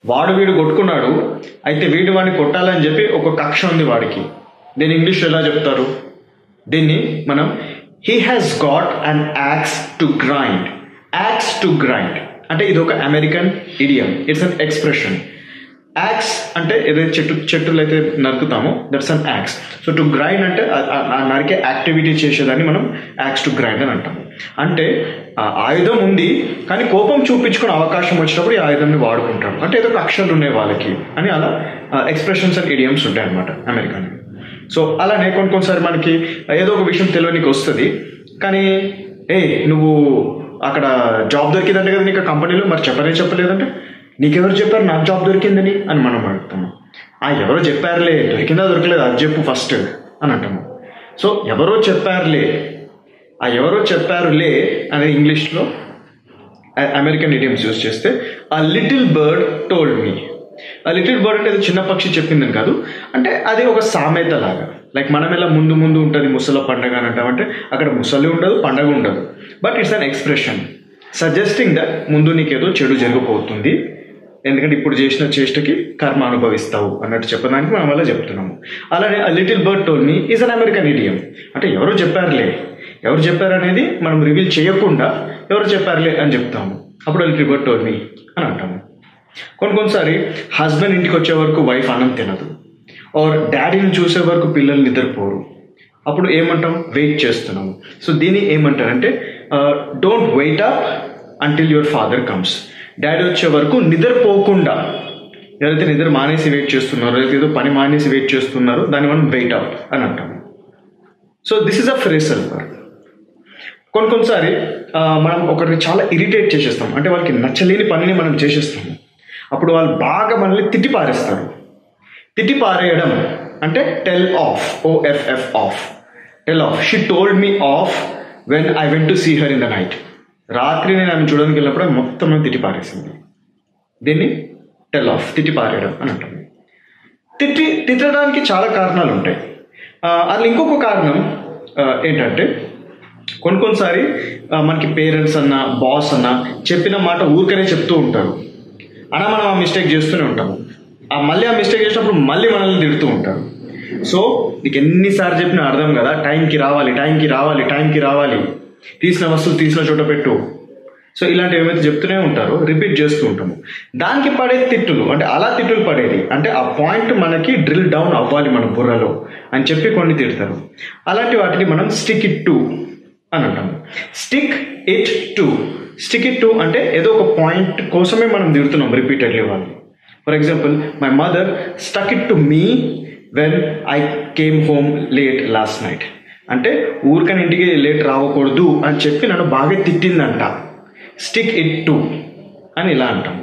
వాడు వీడు కొట్టుకున్నాడు అయితే వీడు వాడిని కొట్టాలని చెప్పి ఒక కక్ష ఉంది వాడికి దీన్ని ఇంగ్లీష్లో ఎలా చెప్తారు దీన్ని మనం he has got an axe to grind axe to grind అంటే ఇది ఒక American idiom it's an expression axe అంటే ఏదైతే చెట్టు చెట్టులు అయితే నరుకుతామో that's an axe so to grind అంటే ఆ- ఆ- ఆ నరికే యాక్టివిటీ చేసేదాన్ని మనం యాక్స్ టు గ్రైండ్ అని అంటాము అంటే ఆ ఆయుధం ఉంది కానీ కోపం చూపించుకునే అవకాశం వచ్చినప్పుడు ఈ ఆయుధాన్ని వాడుకుంటారు అంటే ఏదో కక్షలు ఉన్నాయి వాళ్ళకి అని అలా ఎక్స్ప్రెషన్స్ అండ్ ఇడియమ్స్ ఉంటాయి అనమాట అమెరికన్ సో అలానే కొన్ని కొన్నిసారి మనకి ఏదో ఒక విషయం తెలియనికి వస్తుంది కానీ ఏ నువ్వు అక్కడ జాబ్ దొరికిందంటే కదా నీకు కంపెనీలో మరి చెప్పనే చెప్పలేదంటే నీకెవరు చెప్పారు నాకు జాబ్ దొరికిందని అని మనం అడుగుతాము ఆ ఎవరో చెప్పారులే దొరికిందా దొరకలేదు అది చెప్పు ఫస్ట్ అని అంటాము సో ఎవరో చెప్పారులే ఆ ఎవరో చెప్పారులే అనేది ఇంగ్లీష్లో అమెరికన్ ఇడియమ్స్ యూస్ చేస్తే ఆ లిటిల్ బర్డ్ టోల్డ్ మీ ఆ లిటిల్ బర్డ్ అంటే అది చిన్న పక్షి చెప్పిందని కాదు అంటే అది ఒక సామెత లాగా లైక్ మనం ఎలా ముందు ముందు ఉంటుంది ముసల పండగ అని అంటామంటే అక్కడ ముసలి ఉండదు పండగ ఉండదు but it's an expression suggesting that ముందు నీకేదో చెడు జరిగిపోతుంది ఎందుకంటే ఇప్పుడు చేసిన చేష్టకి కర్మ అనుభవిస్తావు అన్నట్టు చెప్పడానికి మనం అలా చెప్తున్నాము అలానే a little bird told me is an American idiom అంటే ఎవరో చెప్పారులే ఎవరు చెప్పారనేది మనం రివీల్ చేయకుండా ఎవరు చెప్పారులే అని చెప్తాము అప్పుడు లిటిల్ బర్డ్ టోల్ మీ అని అంటాము కొన్ని కొన్నిసారి హస్బెండ్ ఇంటికి వచ్చే వరకు వైఫ్ అన్నం తినదు ఆర్ డాడీని చూసే వరకు పిల్లలు నిద్రపోరు అప్పుడు ఏమంటాం వెయిట్ చేస్తున్నాము సో దీన్ని ఏమంటారంటే don't wait up until your father comes daddy వచ్చే వరకు నిద్రపోకుండా ఎవరైతే నిద్ర మానేసి వెయిట్ చేస్తున్నారో ఎవరైతే ఏదో పని మానేసి వెయిట్ చేస్తున్నారో దాన్ని మనం వెయిట్ అప్ అని అంటాము so this is a phrasal work కొన్ని కొన్నిసారి ఆ, మనం ఒకరిని చాలా ఇరిటేట్ చేసేస్తాం అంటే వాళ్ళకి నచ్చలేని పనిని మనం చేసేస్తాము అప్పుడు వాళ్ళు బాగా మనల్ని తిట్టి పారేస్తారు తిట్టి పారేయడం అంటే tell off O F F off tell off she told me off when I went to see her in the night రాత్రి నేను ఆమె చూడడానికి వెళ్ళినప్పుడు ఆమె మొత్తం నన్ను తిట్టి పారేసింది దీన్ని టెల్ ఆఫ్ తిట్టి పారేయడం అని అంటాం తిట్టి తిట్టడానికి చాలా కారణాలు ఉంటాయి ఆ, అందులో ఇంకొక కారణం ఆ, ఏంటంటే కొన్ని కొన్నిసారి ఆ, మనకి పేరెంట్స్ అన్న బాస్ అన్న చెప్పిన మాట ఊరికనే చెప్తూ ఉంటారు అలా మనం ఆ మిస్టేక్ చేస్తూనే ఉంటాము ఆ మళ్ళీ ఆ మిస్టేక్ చేసినప్పుడు మళ్ళీ మనల్ని తిడుతూ ఉంటారు సో నీకు ఎన్నిసార్లు చెప్పినా అర్థం కదా టైంకి రావాలి టైంకి రావాలి టైంకి రావాలి తీసిన వస్తువు తీసిన చోట పెట్టు సో ఇలాంటివి ఏమైతే చెప్తూనే ఉంటారో రిపీట్ చేస్తూ ఉంటాము దానికి పడే తిట్టులు అంటే అలా తిట్టులు పడేది అంటే ఆ పాయింట్ మనకి డ్రిల్ డౌన్ అవ్వాలి మన బుర్రలో అని చెప్పి కొన్ని తిడతారు అలాంటి వాటిని మనం స్టిక్ ఇట్ టు అని అంటాము stick it to stick it to అంటే ఏదో ఒక పాయింట్ కోసమే మనం తిడుతున్నాం రిపీటెడ్లీ వాళ్ళు for example my mother stuck it to me when I came home late last night అంటే ఊరికని ఇంటికి లేట్ రావకూడదు అని చెప్పి నన్ను బాగా తిట్టిందంట స్టిక్ ఇట్ టు అని ఇలా అంటాం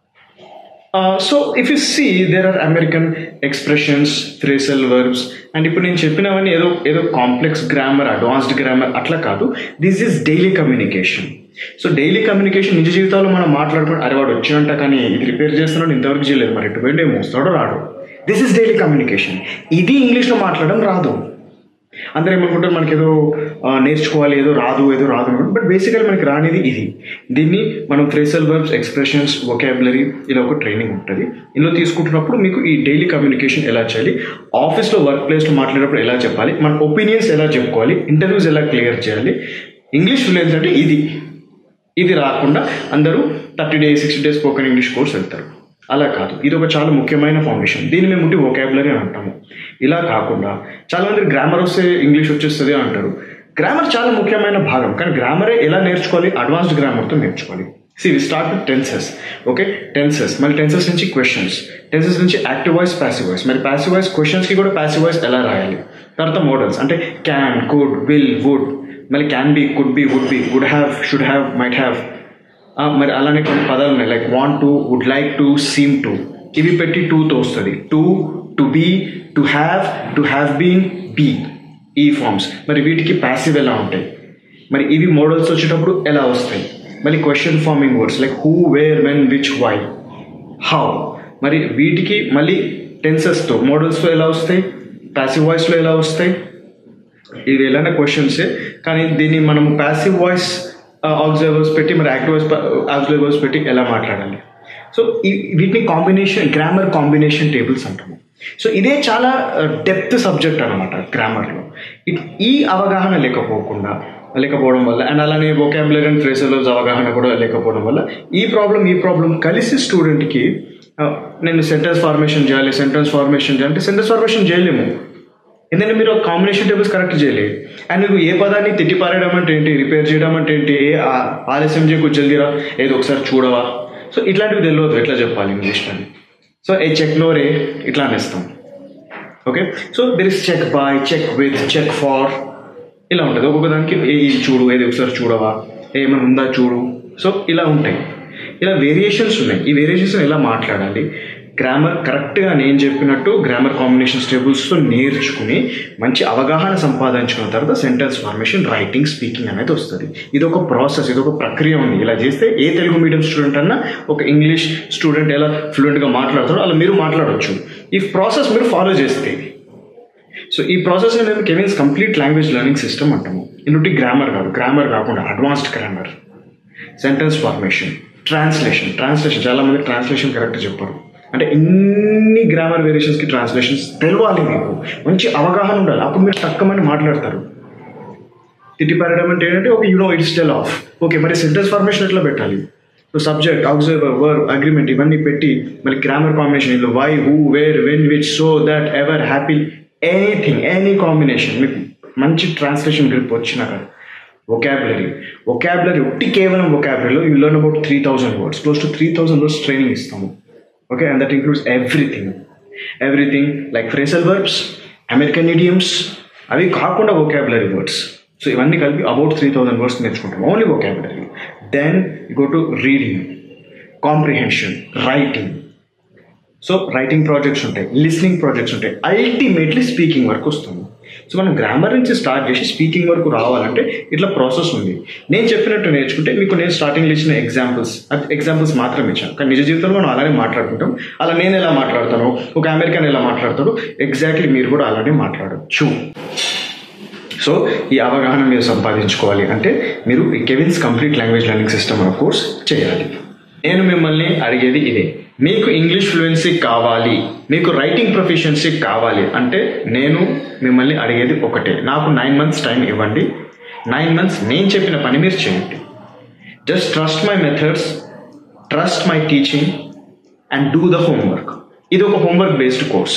so if you see there are American expressions phrasal verbs and ఇప్పుడు నేను చెప్పినవన్నీ ఏదో ఏదో కాంప్లెక్స్ గ్రామర్ అడ్వాన్స్డ్ గ్రామర్ అట్లా కాదు this is daily communication so daily communication నిజ జీవితంలో మనం మాట్లాడుకుంటే అరే వాడు వచ్చినంట కానీ ఇది రిపేర్ చేస్తున్నాడు ఇంతవరకు చేయలేదు మరి ఎటు పోయిండు ఏమో వస్తాడో రాడు దిస్ ఇస్ డైలీ కమ్యూనికేషన్ ఇది ఇంగ్లీష్లో మాట్లాడడం రాదు అందరూ ఏమనుకుంటారు మనకి ఏదో ఆ, నేర్చుకోవాలి ఏదో రాదు ఏదో రాదు అనుకుంటారు బట్ బేసికల్ మనకి రానిది ఇది దీన్ని మనం ఫ్రేసల్ వర్బ్స్ ఎక్స్ప్రెషన్స్ వొకాబులరీ ఇలా ఒక ట్రైనింగ్ ఉంటుంది ఇందులో తీసుకుంటున్నప్పుడు మీకు ఈ డైలీ కమ్యూనికేషన్ ఎలా చేయాలి ఆఫీస్లో వర్క్ ప్లేస్లో మాట్లాడేటప్పుడు ఎలా చెప్పాలి మన ఒపీనియన్స్ ఎలా చెప్పుకోవాలి ఇంటర్వ్యూస్ ఎలా క్లియర్ చేయాలి ఇంగ్లీష్ ఫ్లూయెన్స్ అంటే ఇది ఇది రాకుండా అందరూ thirty days sixty days spoken English course వెళ్తారు అలా కాదు ఇది ఒక చాలా ముఖ్యమైన ఫౌండేషన్ దీన్ని మేము ఉంటే వొకాబులరీ అని అంటాము ఇలా కాకుండా చాలా మంది గ్రామర్ వస్తే ఇంగ్లీష్ వచ్చేస్తుంది అని అంటారు గ్రామర్ చాలా ముఖ్యమైన భాగం కానీ గ్రామరే ఎలా నేర్చుకోవాలి అడ్వాన్స్డ్ గ్రామర్తో నేర్చుకోవాలి see we start with tenses okay tenses మళ్ళీ టెన్సెస్ నుంచి క్వశ్చన్స్ టెన్సెస్ నుంచి యాక్టివ్ వాయిస్ ప్యాసివ్ వాయిస్ మరి ప్యాసివ్ వాయిస్ క్వశ్చన్స్కి కూడా ప్యాసివ్ వాయిస్ ఎలా రాయాలి తర్వాత మోడల్స్ అంటే క్యాన్ కుడ్ విల్ వుడ్ మళ్ళీ can be could be would be would have should have might have మరి అలానే కొన్ని పదాలు ఉన్నాయి like want to would like to seem to ఇవి పెట్టి టూతో వస్తుంది to to be to have to have been be ఈ ఫార్మ్స్ మరి వీటికి ప్యాసివ్ ఎలా ఉంటాయి మరి ఇవి మోడల్స్ వచ్చేటప్పుడు ఎలా వస్తాయి మళ్ళీ question forming words like who where when which why how మరి వీటికి మళ్ళీ టెన్సెస్తో మోడల్స్తో ఎలా వస్తాయి ప్యాసివ్ వాయిస్లో ఎలా వస్తాయి ఇది ఎలాంటి క్వశ్చన్సే కానీ దీన్ని మనం ప్యాసివ్ వాయిస్ ఆబ్జర్వర్స్ పెట్టి మరి యాక్టివ్ వాయిస్ ఆబ్జర్వర్స్ పెట్టి ఎలా మాట్లాడాలి సో ఈ వీటిని కాంబినేషన్ గ్రామర్ కాంబినేషన్ టేబుల్స్ అంటాము సో ఇదే చాలా డెప్త్ సబ్జెక్ట్ అనమాట గ్రామర్లో ఈ అవగాహన లేకపోకుండా లేకపోవడం వల్ల అండ్ అలానే వొకాబులరీ అండ్ ఫ్రేసర్స్ అవగాహన కూడా లేకపోవడం వల్ల ఈ ప్రాబ్లం ఈ ప్రాబ్లం కలిసి స్టూడెంట్కి నేను సెంటెన్స్ ఫార్మేషన్ చేయాలి సెంటెన్స్ ఫార్మేషన్ చేయాలి అంటే సెంటెన్స్ ఫార్మేషన్ చేయలేము ఎందుకంటే మీరు కాంబినేషన్ టేబుల్స్ కరెక్ట్ చేయలేదు అండ్ మీకు ఏ పదాన్ని తిట్టి పారేయడం అంటే ఏంటి రిపేర్ చేయడం అంటే ఏంటి ఏ ఆలస్యం చేయకు జల్దీరా ఏదో ఒకసారి చూడవా సో ఇట్లాంటివి తెలియదు ఎట్లా చెప్పాలి ఇంగ్లీష్లో so a check no ray ఇట్లా అనేస్తాం okay so there is check boy check with check for ఇలా ఉంటుంది ఒక్కొక్క దానికి ఏ ఇది చూడు ఏది ఒకసారి చూడవా ఏమైనా ఉందా చూడు సో ఇలా ఉంటాయి ఇలా వేరియేషన్స్ ఉన్నాయి ఈ వేరియేషన్స్ ఎలా మాట్లాడాలి గ్రామర్ కరెక్ట్గా నేను చెప్పినట్టు గ్రామర్ కాంబినేషన్ టేబుల్స్తో నేర్చుకుని మంచి అవగాహన సంపాదించుకున్న తర్వాత సెంటెన్స్ ఫార్మేషన్ రైటింగ్ స్పీకింగ్ అనేది వస్తుంది ఇది ఒక ప్రాసెస్ ఇది ఒక ప్రక్రియ ఉంది ఇలా చేస్తే ఏ తెలుగు మీడియం స్టూడెంట్ అన్నా ఒక ఇంగ్లీష్ స్టూడెంట్ ఎలా ఫ్లూయెంట్గా మాట్లాడతారో అలా మీరు మాట్లాడవచ్చు ఈ ప్రాసెస్ మీరు ఫాలో చేస్తే సో ఈ ప్రాసెస్ అనేది Kevin's complete language learning system అంటాము ఇన్నుంటి గ్రామర్ కాదు గ్రామర్ కాకుండా advanced grammar sentence formation translation translation చాలా మంది ట్రాన్స్లేషన్ కరెక్ట్ చెప్పారు అంటే ఇన్ని గ్రామర్ వేరియేషన్స్కి ట్రాన్స్లేషన్స్ తెలవాలి మీకు మంచి అవగాహన ఉండాలి అప్పుడు మీరు తక్కువని మాట్లాడతారు తిట్టి పారడం అంటే ఏంటంటే okay you know it's tell off okay మరి సెంటెన్స్ ఫార్మేషన్ ఎట్లా పెట్టాలి so subject observer verb agreement ఇవన్నీ పెట్టి మళ్ళీ గ్రామర్ కాంబినేషన్ ఇందులో why who where when which so that ever happy anything any combination మీకు మంచి ట్రాన్స్లేషన్ గ్రిప్ వచ్చినాక ఒకాబులరీ ఒకాబులరీ ఒట్టి కేవలం ఒకాబులరీలో you learn about three thousand words close to three thousand words training ఇస్తాము okay and that includes everything everything like phrasal verbs American idioms అవి కాకుండా vocabulary words so ఇవన్నీ కలిపి అబౌట్ త్రీ థౌసండ్ వర్డ్స్ నేర్చుకుంటాం only vocabulary then go to reading comprehension writing so writing projects ఉంటాయి listening projects ఉంటాయి ultimately speaking వరకు వస్తుంది so మనం గ్రామర్ నుంచి స్టార్ట్ చేసి స్పీకింగ్ వరకు రావాలంటే ఇట్లా ప్రాసెస్ ఉంది నేను చెప్పినట్టు నేర్చుకుంటే మీకు నేను స్టార్టింగ్లో ఇచ్చిన ఎగ్జాంపుల్స్ ఎగ్జాంపుల్స్ మాత్రం ఇచ్చాను కానీ నిజ జీవితంలో మనం అలానే మాట్లాడుకుంటాం అలా నేను ఎలా మాట్లాడతాను ఒక అమెరికన్ ఎలా మాట్లాడతాడు ఎగ్జాక్ట్లీ మీరు కూడా అలానే మాట్లాడచ్చు సో ఈ అవగాహన మీరు సంపాదించుకోవాలి అంటే మీరు ఈ Kevin's complete language learning system of course చేయాలి నేను మిమ్మల్ని అడిగేది ఇదే మీకు ఇంగ్లీష్ ఫ్లూయెన్సీ కావాలి మీకు రైటింగ్ ప్రొఫిషియన్సీ కావాలి అంటే నేను మిమ్మల్ని అడిగేది ఒకటే నాకు నైన్ మంత్స్ టైం ఇవ్వండి నైన్ మంత్స్ నేను చెప్పిన పని మీరు చేయండి just trust my methods trust my teaching and do the homework ఇది ఒక హోంవర్క్ బేస్డ్ కోర్స్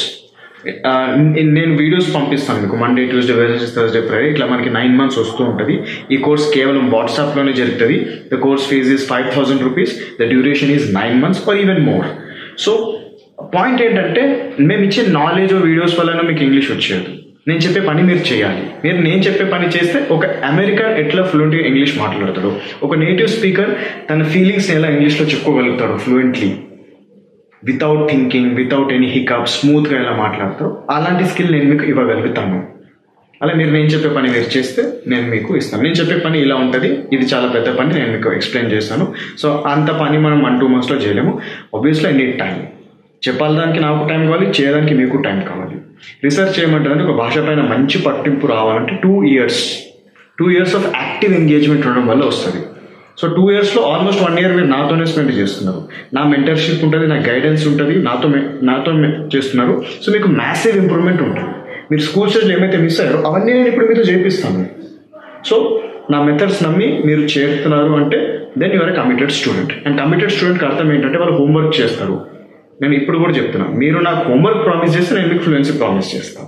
నేను వీడియోస్ పంపిస్తాను మీకు Monday Tuesday Wednesday Thursday Friday ఇట్లా మనకి నైన్ మంత్స్ వస్తూ ఉంటుంది ఈ కోర్స్ కేవలం వాట్సాప్లోనే జరుగుతుంది the course fees is five thousand rupees the duration is nine months or even more so point ఏంటంటే మేము ఇచ్చే నాలెడ్జ్ వీడియోస్ వలన మీకు ఇంగ్లీష్ వచ్చేది నేను చెప్పే పని మీరు చేయాలి మీరు నేను చెప్పే పని చేస్తే ఒక అమెరికన్ ఎట్లా ఫ్లూయెంట్గా ఇంగ్లీష్ మాట్లాడతాడు ఒక నేటివ్ స్పీకర్ తన ఫీలింగ్స్ని ఎలా ఇంగ్లీష్లో చెప్పుకోగలుగుతాడు fluently without thinking without any hiccup స్మూత్గా ఎలా మాట్లాడతారు అలాంటి స్కిల్ నేను మీకు ఇవ్వగలుగుతాను అలా మీరు నేను చెప్పే పని మీరు చేస్తే నేను మీకు ఇస్తాను నేను చెప్పే పని ఇలా ఉంటుంది ఇది చాలా పెద్ద పని నేను మీకు ఎక్స్ప్లెయిన్ చేస్తాను సో అంత పని మనం వన్ టూ మంత్స్లో చేయలేము ఆబ్వియస్లీ ఐ నీడ్ టైం చెప్పాలి దానికి నాకు టైం కావాలి చేయడానికి మీకు టైం కావాలి రీసెర్చ్ చేయమంటే ఒక భాష పైన మంచి పట్టింపు రావాలంటే two years two years of active engagement ఉండడం వల్ల వస్తుంది సో టూ ఇయర్స్లో ఆల్మోస్ట్ వన్ ఇయర్ మీరు నాతోనే స్పెండ్ చేస్తున్నారు నా మెంటర్షిప్ ఉంటుంది నా గైడెన్స్ ఉంటుంది నాతో నాతో చేస్తున్నారు సో మీకు మ్యాసివ్ ఇంప్రూవ్మెంట్ ఉంటుంది మీరు స్కూల్ స్టేజ్లో ఏమైతే మిస్ అయ్యారో అవన్నీ నేను ఇప్పుడు మీతో చేపిస్తాను సో నా మెథడ్స్ నమ్మి మీరు చేరుతున్నారు అంటే then your committed student and committed స్టూడెంట్కి అర్థం ఏంటంటే వాళ్ళు హోంవర్క్ చేస్తారు నేను ఇప్పుడు కూడా చెప్తున్నాను మీరు నాకు హోంవర్క్ ప్రామిస్ చేస్తే నేను మీకు ఫ్లూయెన్సీ ప్రామిస్ చేస్తాను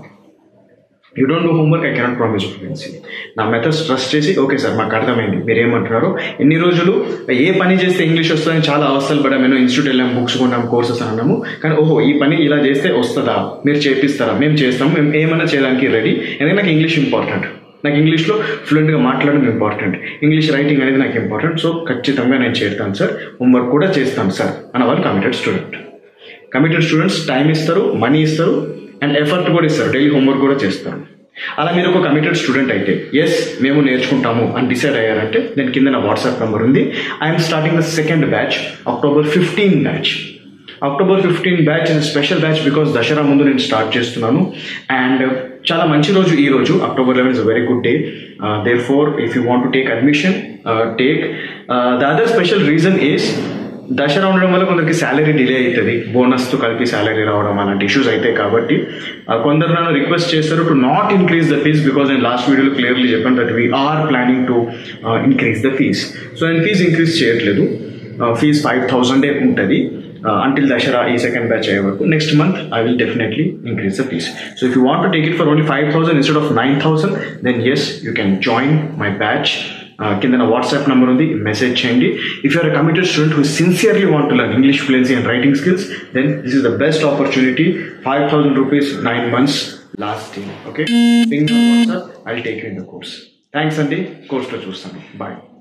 you don't do homework I cannot promise fluency నా మెథడ్స్ ట్రస్ట్ చేసి ఓకే సార్ మాకు అర్థమైంది మీరు ఏమంటున్నారు ఎన్ని రోజులు ఏ పని చేస్తే ఇంగ్లీష్ వస్తుందని చాలా అవస్థలు పడ్డాం మేము ఇన్స్టిట్యూట్ వెళ్ళాం బుక్స్ కొన్నాం కోర్సెస్ అన్నాము కానీ ఓహో ఈ పని ఇలా చేస్తే వస్తుందా మీరు చేపిస్తారా మేము చేస్తాము మేము ఏమైనా చేయడానికి రెడీ ఎందుకంటే నాకు ఇంగ్లీష్ ఇంపార్టెంట్ నాకు ఇంగ్లీష్లో ఫ్లూయెంట్గా మాట్లాడడం ఇంపార్టెంట్ ఇంగ్లీష్ రైటింగ్ అనేది నాకు ఇంపార్టెంట్ సో ఖచ్చితంగా నేను చేస్తాను సార్ హోంవర్క్ కూడా చేస్తాను సార్ అన్న వాళ్ళు committed student committed students time ఇస్తారు మనీ ఇస్తారు అండ్ ఎఫర్ట్ కూడా ఇస్తారు డైలీ హోంవర్క్ కూడా చేస్తారు అలా మీరు ఒక కమిటెడ్ స్టూడెంట్ అయితే ఎస్ మేము నేర్చుకుంటాము అని డిసైడ్ అయ్యారంటే నేను కింద నా వాట్సాప్ నెంబర్ ఉంది I'm starting the second batch October fifteen batch October fifteen batch is special batch because Dussehra ముందు నేను స్టార్ట్ చేస్తున్నాను అండ్ చాలా మంచి రోజు ఈ రోజు October eleven is a very good day therefore if you want to take admission take the other special reason is Dussehra ఉండడం వల్ల కొందరికి శాలరీ డిలే అవుతుంది బోనస్తో కలిపి శాలరీ రావడం అలాంటి ఇష్యూస్ అవుతాయి కాబట్టి ఆ, కొందరు నన్ను రిక్వెస్ట్ చేస్తారు to not increase the fees because నేను లాస్ట్ వీడియోలో క్లియర్లీ చెప్పాను that we're planning to increase the fees so నేను ఫీజ్ ఇంక్రీజ్ చేయట్లేదు ఫీజ్ ఫైవ్ థౌజండే ఉంటుంది అంటిల్ దసరా ఈ సెకండ్ బ్యాచ్ అయ్యే వరకు next month I will definitely increase the fees so if you want to take it for only five thousand instead of nine thousand then yes you can join my batch కింద నా WhatsApp number ఉంది message చేయండి if you're committed student who sincerely want to learn English fluency and writing skills then this is the best opportunity five thousand rupees nine months lasting okay ping WhatsApp I take in the course thanks అండి కోర్స్లో చూస్తాను bye